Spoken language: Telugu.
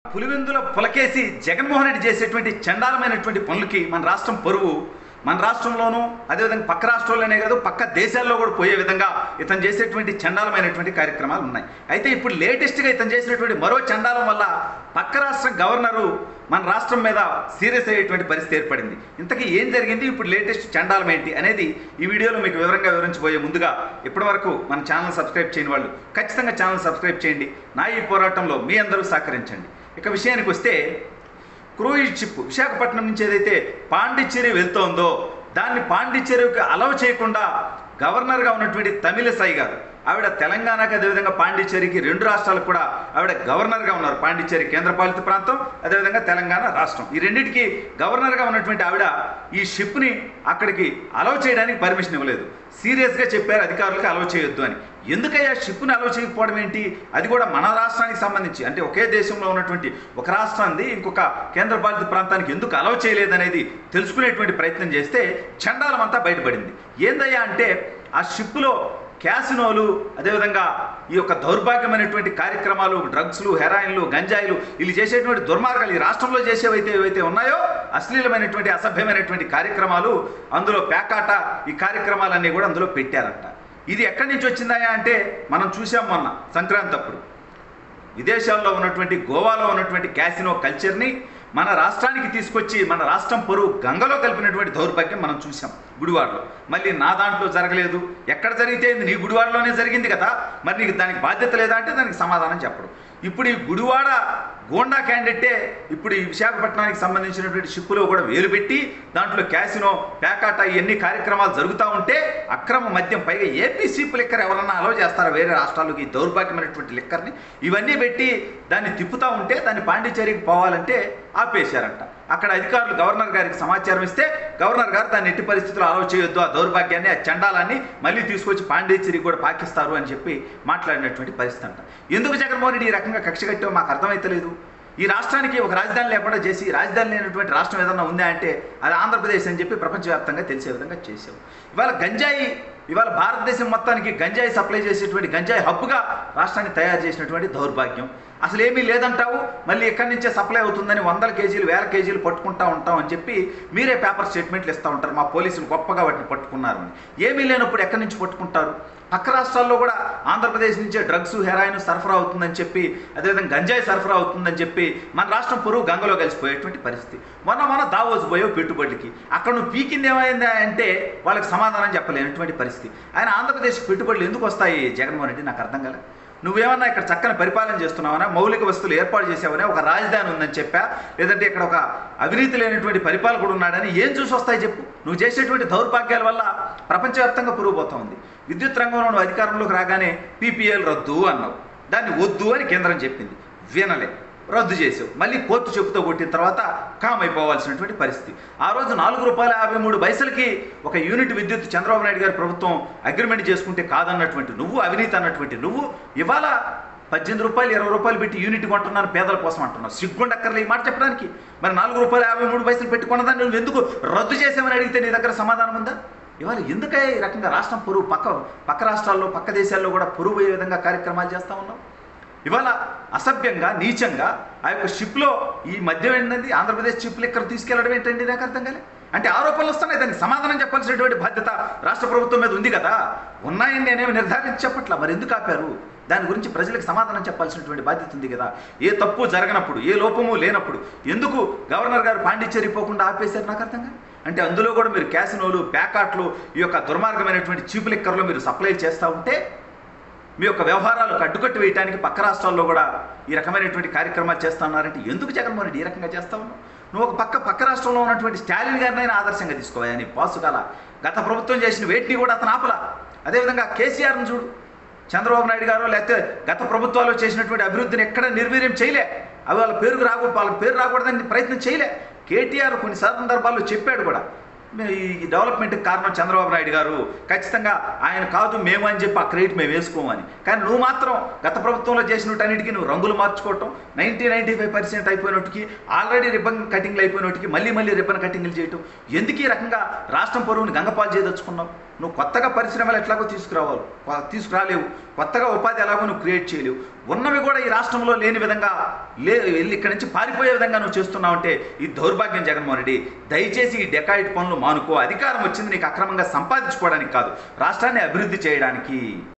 పులివెందుల పులకేసి జగన్మోహన్ రెడ్డి చేసేటువంటి చండాలమైనటువంటి పనులకి మన రాష్ట్రం పరువు మన రాష్ట్రంలోనూ అదేవిధంగా పక్క రాష్ట్రాల్లోనే కాదు పక్క దేశాల్లో కూడా పోయే విధంగా ఇతను చేసేటువంటి చండాలమైనటువంటి కార్యక్రమాలు ఉన్నాయి అయితే ఇప్పుడు లేటెస్ట్గా ఇతను చేసినటువంటి మరో చండాలం వల్ల పక్క రాష్ట్ర గవర్నరు మన రాష్ట్రం మీద సీరియస్ అయ్యేటువంటి పరిస్థితి ఏర్పడింది ఇంతకీ ఏం జరిగింది ఇప్పుడు లేటెస్ట్ చండాలం ఏంటి అనేది ఈ వీడియోలో మీకు వివరంగా వివరించబోయే ముందుగా ఇప్పటివరకు మన ఛానల్ సబ్స్క్రైబ్ చేయని వాళ్ళు ఖచ్చితంగా ఛానల్ సబ్స్క్రైబ్ చేయండి నా ఈ పోరాటంలో మీ అందరూ సహకరించండి ఇక విషయానికి వస్తే క్రూయిజ్ షిప్ విశాఖపట్నం నుంచి ఏదైతే పాండిచ్చేరి వెళ్తోందో దాన్ని పాండిచ్చేరికి అలవ్ చేయకుండా గవర్నర్గా ఉన్నటువంటి తమిళసాయి గారు ఆవిడ తెలంగాణకి అదేవిధంగా పాండిచ్చేరికి రెండు రాష్ట్రాలకు కూడా ఆవిడ గవర్నర్గా ఉన్నారు పాండిచ్చేరి కేంద్రపాలిత ప్రాంతం అదేవిధంగా తెలంగాణ రాష్ట్రం ఈ రెండింటికి గవర్నర్గా ఉన్నటువంటి ఆవిడ ఈ షిప్ని అక్కడికి అలవ్ చేయడానికి పర్మిషన్ ఇవ్వలేదు సీరియస్గా చెప్పారు అధికారులకు అలవ్ చేయొద్దు అని ఎందుకయ్యా షిప్ని అలవ్ చేయకపోవడం ఏంటి అది కూడా మన రాష్ట్రానికి సంబంధించి అంటే ఒకే దేశంలో ఉన్నటువంటి ఒక రాష్ట్రాన్ని ఇంకొక కేంద్రపాలిత ప్రాంతానికి ఎందుకు అలవ్ చేయలేదనేది తెలుసుకునేటువంటి ప్రయత్నం చేస్తే చండాలం అంతా బయటపడింది ఏందయ్యా అంటే ఆ షిప్లో క్యాసినోలు అదేవిధంగా ఈ యొక్క దౌర్భాగ్యమైనటువంటి కార్యక్రమాలు డ్రగ్స్లు హెరాయిన్లు గంజాయిలు వీళ్ళు చేసేటువంటి దుర్మార్గాలు ఈ రాష్ట్రంలో చేసేవైతే ఏవైతే ఉన్నాయో అశ్లీలమైనటువంటి అసభ్యమైనటువంటి కార్యక్రమాలు అందులో పేకాట ఈ కార్యక్రమాలన్నీ కూడా అందులో పెట్టారంట ఇది ఎక్కడి నుంచి వచ్చిందాయా అంటే మనం చూసాం మొన్న సంక్రాంతి అప్పుడు విదేశాల్లో ఉన్నటువంటి గోవాలో ఉన్నటువంటి క్యాసినో కల్చర్ని మన రాష్ట్రానికి తీసుకొచ్చి మన రాష్ట్రం పొరుగు గంగలో కలిపినటువంటి దౌర్భాగ్యం మనం చూసాం గుడివాడలో మళ్ళీ నా దాంట్లో జరగలేదు ఎక్కడ జరిగితే ఏంది? నీ గుడివాడలోనే జరిగింది కదా మరి నీకు దానికి బాధ్యత లేదా అంటే దానికి సమాధానం చెప్పడు ఇప్పుడు ఈ గుడివాడ గోండా క్యాండిడేటే ఇప్పుడు ఈ విశాఖపట్నానికి సంబంధించినటువంటి షిప్పులో కూడా వేలు పెట్టి దాంట్లో క్యాసినో పేకాట ఇవన్నీ కార్యక్రమాలు జరుగుతూ ఉంటే అక్రమ మద్యం పైగా ఏపీ సీపు లిక్కర్ ఎవరన్నా అలవ్ చేస్తారా వేరే రాష్ట్రాలకు ఈ దౌర్భాగ్యమైనటువంటి లిక్కర్ని ఇవన్నీ పెట్టి దాన్ని తిప్పుతూ ఉంటే దాన్ని పాండిచేరికి పోవాలంటే ఆపేశారంట అక్కడ అధికారులు గవర్నర్ గారికి సమాచారం ఇస్తే గవర్నర్ గారు దాన్ని ఎట్టి పరిస్థితుల్లో అలవ్ చేయొద్దు ఆ దౌర్భాగ్యాన్ని ఆ చండాలాన్ని మళ్ళీ తీసుకొచ్చి పాండిచేరికి కూడా పాకిస్తారు అని చెప్పి మాట్లాడినటువంటి పరిస్థితి అంట ఎందుకు జగన్మోహన్ రెడ్డి ఈ రకంగా కక్ష కట్టామో మాకు అర్థమైతలేదు ఈ రాష్ట్రానికి ఒక రాజధాని లేకుండా చేసి రాజధాని లేనటువంటి రాష్ట్రం ఏదన్నా ఉందా అంటే అది ఆంధ్రప్రదేశ్ అని చెప్పి ప్రపంచవ్యాప్తంగా తెలిసే విధంగా చేసావు ఇవాళ గంజాయి ఇవాళ భారతదేశం మొత్తానికి గంజాయి సప్లై చేసేటువంటి గంజాయి హబ్బుగా రాష్ట్రాన్ని తయారు చేసినటువంటి దౌర్భాగ్యం అసలు ఏమీ లేదంటావు మళ్ళీ ఎక్కడి నుంచే సప్లై అవుతుందని వందల కేజీలు వేల కేజీలు పట్టుకుంటా ఉంటాం అని చెప్పి మీరే పేపర్ స్టేట్మెంట్లు ఇస్తూ ఉంటారు మా పోలీసులు గొప్పగా వాటిని పట్టుకున్నారు అని ఏమీ లేనప్పుడు ఎక్కడి నుంచి పట్టుకుంటారు పక్క రాష్ట్రాల్లో కూడా ఆంధ్రప్రదేశ్ నుంచే డ్రగ్స్ హెరాయిన్ సరఫరా అవుతుందని చెప్పి అదేవిధంగా గంజాయి సరఫరా అవుతుందని చెప్పి మన రాష్ట్రం పొరుగు గంగలో కలిసిపోయేటువంటి పరిస్థితి మొన్న మొన్న దావోస్ పోయావు పెట్టుబడులకి అక్కడ నువ్వు పీకింది ఏమైందా అంటే వాళ్ళకి సమాధానం చెప్పలేనటువంటి పరిస్థితి ఆయన ఆంధ్రప్రదేశ్ పెట్టుబడులు ఎందుకు వస్తాయి జగన్మోహన్ రెడ్డి నాకు అర్థం కాలే నువ్వేమన్నా ఇక్కడ చక్కని పరిపాలన చేస్తున్నావనా మౌలిక వస్తువులు ఏర్పాటు చేసావనే ఒక రాజధాని ఉందని చెప్పా లేదంటే ఇక్కడ ఒక అవినీతి లేనటువంటి పరిపాలకుడు ఉన్నాడని ఏం చూసి వస్తాయి చెప్పు నువ్వు చేసేటువంటి దౌర్భాగ్యాల వల్ల ప్రపంచవ్యాప్తంగా పురుగుపోతా ఉంది విద్యుత్ రంగంలో నువ్వు అధికారంలోకి రాగానే పీపీఎల్ రద్దు అన్నావు దాన్ని వద్దు అని కేంద్రం చెప్పింది వినలే రద్దు చేసావు మళ్ళీ కోర్టు చెప్పుతో కొట్టిన తర్వాత కామ్ అయిపోవాల్సినటువంటి పరిస్థితి ఆ రోజు నాలుగు రూపాయల యాభై మూడు పైసలకి ఒక యూనిట్ విద్యుత్ చంద్రబాబు నాయుడు గారి ప్రభుత్వం అగ్రిమెంట్ చేసుకుంటే కాదన్నటువంటి నువ్వు అవినీతి అన్నటువంటి నువ్వు ఇవాళ పద్దెనిమిది రూపాయలు ఇరవై రూపాయలు పెట్టి యూనిట్ కొంటున్నాను పేదల కోసం అంటున్నావు సిగ్గుండక్కర్లే ఈ మాట చెప్పడానికి మరి నాలుగు రూపాయలు యాభై మూడు పైసలు పెట్టుకున్నదాన్ని నువ్వు ఎందుకు రద్దు చేసామని అడిగితే నీ దగ్గర సమాధానం ఉందా ఇవాళ ఎందుకే ఈ రకంగా రాష్ట్రం పొరుగు పక్క పక్క రాష్ట్రాల్లో పక్క దేశాల్లో కూడా పొరుగు పోయే విధంగా కార్యక్రమాలు చేస్తా ఉన్నావు ఇవాళ అసభ్యంగా నీచంగా ఆ యొక్క షిప్లో ఈ మద్యం ఏంటండి ఆంధ్రప్రదేశ్ షిప్లు ఇక్కడ తీసుకెళ్లడం ఏంటండి నాకు అర్థం కాలే అంటే ఆరోపణలు వస్తున్నాయి దానికి సమాధానం చెప్పాల్సినటువంటి బాధ్యత రాష్ట్ర ప్రభుత్వం మీద ఉంది కదా ఉన్నాయని నేనేమి నిర్ధారించి చెప్పట్లా మరి ఎందుకు ఆపారు దాని గురించి ప్రజలకు సమాధానం చెప్పాల్సినటువంటి బాధ్యత ఉంది కదా ఏ తప్పు జరగనప్పుడు ఏ లోపము లేనప్పుడు ఎందుకు గవర్నర్ గారు పాండిచ్చేరి పోకుండా ఆపేశారు నాకు అర్థం కాదు అంటే అందులో కూడా మీరు క్యాసినోలు ప్యాకాట్లు ఈ యొక్క దుర్మార్గమైనటువంటి చీపు లిక్కర్లు మీరు సప్లై చేస్తూ ఉంటే మీ యొక్క వ్యవహారాలకు అడ్డుకట్టు వేయడానికి పక్క రాష్ట్రాల్లో కూడా ఈ రకమైనటువంటి కార్యక్రమాలు చేస్తా ఉన్నారంటే ఎందుకు జగన్మోహన్ రెడ్డి ఈ రకంగా చేస్తా ఉన్నావు నువ్వు ఒక పక్క పక్క రాష్ట్రంలో ఉన్నటువంటి స్టాలిన్ గారినైనా ఆదర్శంగా తీసుకోవాలి అని పాసుకాల గత ప్రభుత్వం చేసిన వేటిని కూడా అతను ఆపల అదేవిధంగా కేసీఆర్ని చూడు చంద్రబాబు నాయుడు గారు లేకపోతే గత ప్రభుత్వాలు చేసినటువంటి అభివృద్ధిని ఎక్కడ నిర్వీర్యం చేయలే అవి వాళ్ళ పేరుకు రాకూడదు వాళ్ళ పేరు రాకూడదని ప్రయత్నం చేయలే కేటీఆర్ కొన్ని సందర్భాల్లో చెప్పాడు కూడా ఈ డెవలప్మెంట్కి కారణం చంద్రబాబు నాయుడు గారు ఖచ్చితంగా ఆయన కాదు మేము అని చెప్పి ఆ క్రెడిట్ మేము వేసుకోమని కానీ నువ్వు మాత్రం గత ప్రభుత్వంలో చేసినట్టన్నిటికీ నువ్వు రంగులు మార్చుకోవటం నైంటీ నైంటీ ఫైవ్ పర్సెంట్ అయిపోయినట్టుకి ఆల్రెడీ రిబ్బన్ కటింగ్లు అయిపోయినట్టుకి మళ్ళీ మళ్ళీ రిబ్బన్ కటింగ్లు చేయటం ఎందుకు ఈ రకంగా రాష్ట్రం పొరుగుని గంగపాలు చేయదలుచుకున్నావు నువ్వు కొత్తగా పరిశ్రమలు ఎట్లాగో తీసుకురావాలి కొ- తీసుకురాలేవు కొత్తగా ఉపాధి ఎలాగో నువ్వు క్రియేట్ చేయలేవు ఉన్నవి కూడా ఈ రాష్ట్రంలో లేని విధంగా లే వెళ్ళి ఇక్కడి నుంచి పారిపోయే విధంగా నువ్వు చేస్తున్నావు అంటే ఈ దౌర్భాగ్యం జగన్మోహన్ రెడ్డి దయచేసి ఈ డెకాయిట్ పనులు మానుకో అధికారం వచ్చింది నీకు అక్రమంగా సంపాదించుకోవడానికి కాదు రాష్ట్రాన్ని అభివృద్ధి చేయడానికి